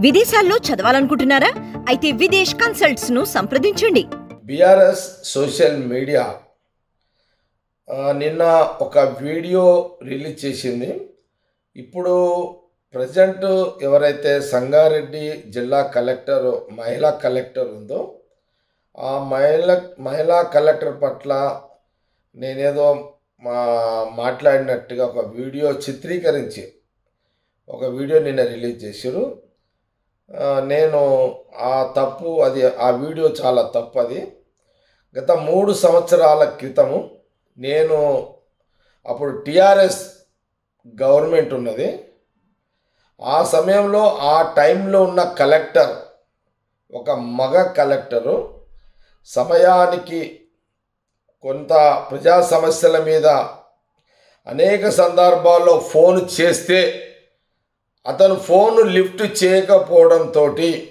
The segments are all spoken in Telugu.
విదేశాల్లో చదవాలనుకుంటున్నారా అయితే విదేశ్ కన్సల్ట్స్ ను సంప్రదించండి బీఆర్ఎస్ సోషల్ మీడియా ఆ, నిన్న ఒక వీడియో రిలీజ్ చేసింది ఇప్పుడు ప్రజెంట్ ఎవరైతే సంగారెడ్డి జిల్లా కలెక్టర్ మహిళా కలెక్టర్ ఉందో ఆ మహిళ మహిళా కలెక్టర్ పట్ల నేనేదో మా మాట్లాడినట్టుగా ఒక వీడియో చిత్రీకరించి ఒక వీడియో నిన్న రిలీజ్ చేశారు ఆ, నేను ఆ తప్పు అది ఆ వీడియో చాలా తప్పు అది గత మూడు సంవత్సరాల క్రితము నేను అప్పుడు టిఆర్ఎస్ గవర్నమెంట్ ఉన్నది ఆ సమయంలో ఆ టైంలో ఉన్న కలెక్టర్ ఒక మగ కలెక్టరు సమయానికి కొంత ప్రజా సమస్యల మీద అనేక సందర్భాల్లో ఫోన్ చేస్తే అతను ఫోన్ లిఫ్ట్ చేయకపోవడంతో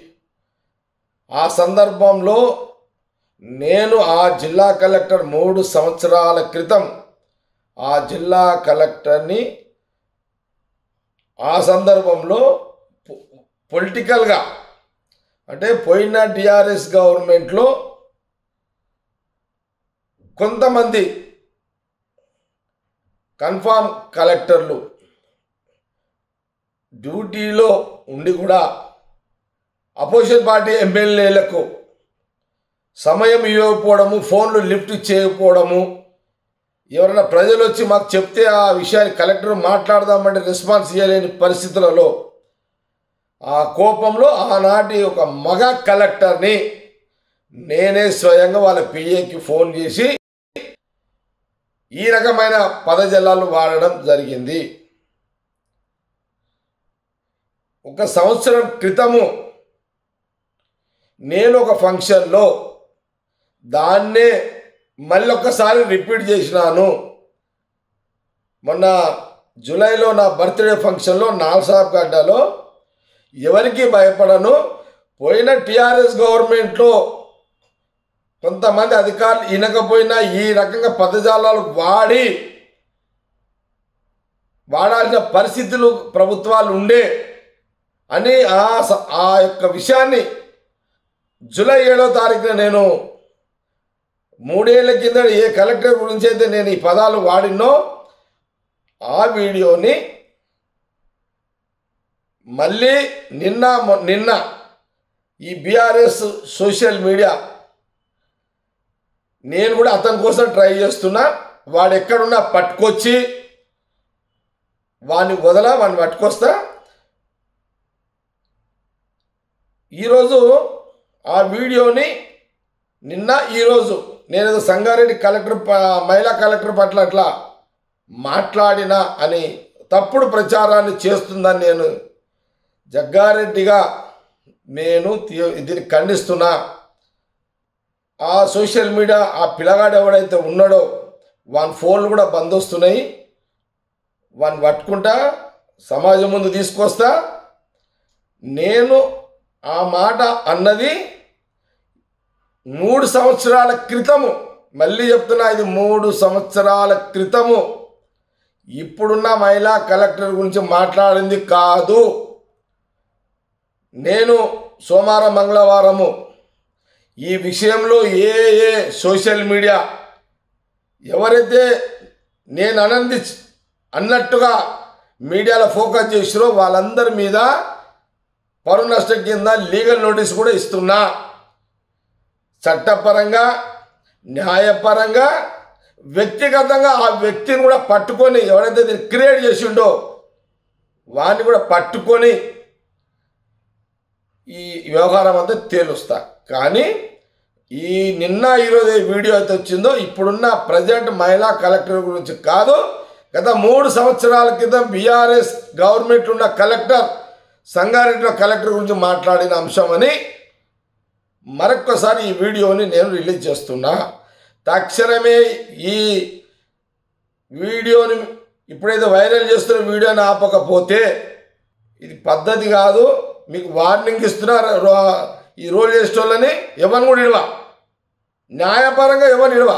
ఆ సందర్భంలో నేను ఆ జిల్లా కలెక్టర్ మూడు సంవత్సరాల క్రితం ఆ జిల్లా కలెక్టర్ని ఆ సందర్భంలో పొ- పొలిటికల్గా అంటే పోయిన టిఆర్ఎస్ గవర్నమెంట్లో కొంతమంది కన్ఫామ్ కలెక్టర్లు డ్యూటీలో ఉండి కూడా అపోజిషన్ పార్టీ ఎమ్మెల్యేలకు సమయం ఇవ్వకపోవడము ఫోన్లు లిఫ్ట్ చేయకపోవడము ఎవరైనా ప్రజలు వచ్చి మాకు చెప్తే ఆ విషయాన్ని కలెక్టర్ మాట్లాడదామంటే రెస్పాన్స్ ఇవ్వలేని పరిస్థితులలో ఆ కోపంలో ఆనాటి ఒక మగ కలెక్టర్ని నేనే స్వయంగా వాళ్ళ పిఏకి ఫోన్ చేసి ఈ రకమైన పదజల్లాలు వాడడం జరిగింది ఒక సంవత్సరం క్రితము నేను ఒక ఫంక్షన్లో దాన్నే మళ్ళీ ఒక్కసారి రిపీట్ చేసినాను మొన్న జూలైలో నా బర్త్డే ఫంక్షన్లో నాల్సాబ్ గడ్డలో ఎవరికి భయపడను పోయిన టిఆర్ఎస్ గవర్నమెంట్లో కొంతమంది అధికారులు వినకపోయినా ఈ రకంగా పదజాలాలు వాడి వాడాల్సిన పరిస్థితులు ప్రభుత్వాలు ఉండే అని ఆ స- ఆ యొక్క విషయాన్ని జూలై ఏడో తారీఖున నేను మూడేళ్ల కింద ఏ కలెక్టర్ గురించి అయితే నేను ఈ పదాలు వాడినో ఆ వీడియోని మళ్ళీ నిన్న మొ- నిన్న ఈ బీఆర్ఎస్ సోషల్ మీడియా నేను కూడా అతని కోసం ట్రై చేస్తున్నా వాడు ఎక్కడున్నా పట్టుకొచ్చి వాడిని వదలా వాడిని పట్టుకొస్తా ఈరోజు ఆ వీడియోని నిన్న ఈరోజు నేను ఏదో సంగారెడ్డి కలెక్టర్ ప- మహిళా కలెక్టర్ పట్ల అట్లా మాట్లాడినా అని తప్పుడు ప్రచారాన్ని చేస్తుందని నేను జగ్గారెడ్డిగా నేను తీ- దీన్ని ఖండిస్తున్నా ఆ సోషల్ మీడియా ఆ పిల్లగాడు ఎవడైతే ఉన్నాడో వాని ఫోన్లు కూడా బంద్ వస్తున్నాయి వాడిని పట్టుకుంటా సమాజం ముందు తీసుకొస్తా నేను ఆ మాట అన్నది మూడు సంవత్సరాల క్రితము మళ్ళీ చెప్తున్నా ఇది మూడు సంవత్సరాల క్రితము ఇప్పుడున్న మహిళా కలెక్టర్ గురించి మాట్లాడింది కాదు నేను సోమవారం మంగళవారము ఈ విషయంలో ఏ ఏ సోషల్ మీడియా ఎవరైతే నేను అనంది అన్నట్టుగా మీడియాలో ఫోకస్ చేసిరో వాళ్ళందరి మీద పరువు నష్టం కింద లీగల్ నోటీస్ కూడా ఇస్తున్నా చట్టపరంగా న్యాయపరంగా వ్యక్తిగతంగా ఆ వ్యక్తిని కూడా పట్టుకొని ఎవరైతే దీన్ని క్రియేట్ చేసిండో వాడిని కూడా పట్టుకొని ఈ వ్యవహారం అంతా తేలుస్తా కానీ ఈ నిన్న ఈరోజు ఏ వీడియో అయితే వచ్చిందో ఇప్పుడున్న ప్రజెంట్ మహిళా కలెక్టర్ గురించి కాదు గత మూడు సంవత్సరాల క్రితం బీఆర్ఎస్ గవర్నమెంట్ ఉన్న కలెక్టర్ సంగారెడ్డిలో కలెక్టర్ గురించి మాట్లాడిన అంశం అని మరొక్కసారి ఈ వీడియోని నేను రిలీజ్ చేస్తున్నా తక్షణమే ఈ వీడియోని ఇప్పుడైతే వైరల్ చేస్తున్న వీడియోని ఆపకపోతే ఇది పద్ధతి కాదు మీకు వార్నింగ్ ఇస్తున్నా రో- ఈ రోల్ చేసేటోళ్ళని ఎవరిని కూడా ఇడవా న్యాయపరంగా ఎవరిని ఇడవా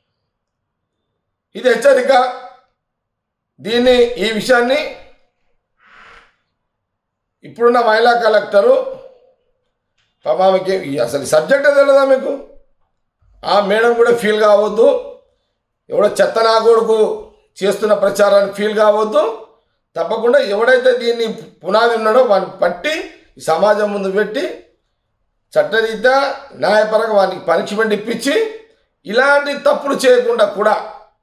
ఇది హెచ్చరిక దీన్ని ఈ విషయాన్ని ఇప్పుడున్న మహిళా కలెక్టరు పాప ఆమెకి ఈ అసలు సబ్జెక్టే తెలియదా మీకు ఆ మేడం కూడా ఫీల్ కావద్దు ఎవడో చెత్త నా కొడుకు చేస్తున్న ప్రచారాన్ని ఫీల్ కావద్దు తప్పకుండా ఎవడైతే దీన్ని పునాది ఉన్నాడో వాడిని పట్టి ఈ సమాజం ముందు పెట్టి చట్టరీత్యా న్యాయపరంగా వానికి పనిష్మెంట్ ఇప్పించి ఇలాంటి తప్పులు చేయకుండా కూడా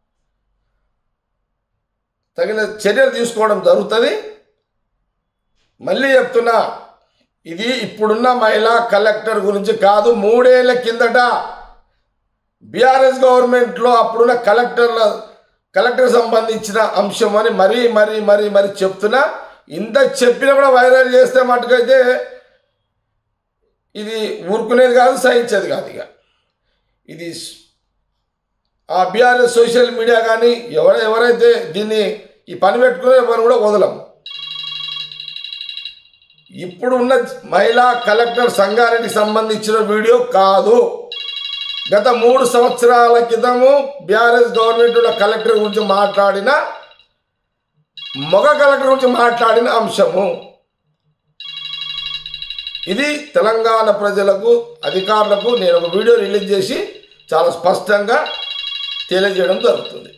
తగిన చర్యలు తీసుకోవడం జరుగుతుంది మళ్ళీ చెప్తున్నా ఇది ఇప్పుడున్న మహిళా కలెక్టర్ గురించి కాదు మూడేళ్ల కిందట బీఆర్ఎస్ గవర్నమెంట్లో అప్పుడున్న కలెక్టర్ల కలెక్టర్ సంబంధించిన అంశం అని మరీ మరీ మరీ మరీ చెప్తున్నా ఇంత చెప్పినా కూడా వైరల్ చేస్తే మటుకైతే ఇది ఊరుకునేది కాదు సహించేది కాదు ఇక ఇది ఆ బీఆర్ఎస్ సోషల్ మీడియా కానీ ఎవర ఎవరైతే దీన్ని ఈ పని పెట్టుకునే ఎవరు కూడా వదలం ఇప్పుడు ఉన్న మహిళా కలెక్టర్ సంగారెడ్డికి సంబంధించిన వీడియో కాదు గత మూడు సంవత్సరాల క్రితము బీఆర్ఎస్ గవర్నమెంట్ కలెక్టర్ గురించి మాట్లాడిన మగ కలెక్టర్ గురించి మాట్లాడిన అంశము ఇది తెలంగాణ ప్రజలకు అధికారులకు నేను ఒక వీడియో రిలీజ్ చేసి చాలా స్పష్టంగా తెలియజేయడం జరుగుతుంది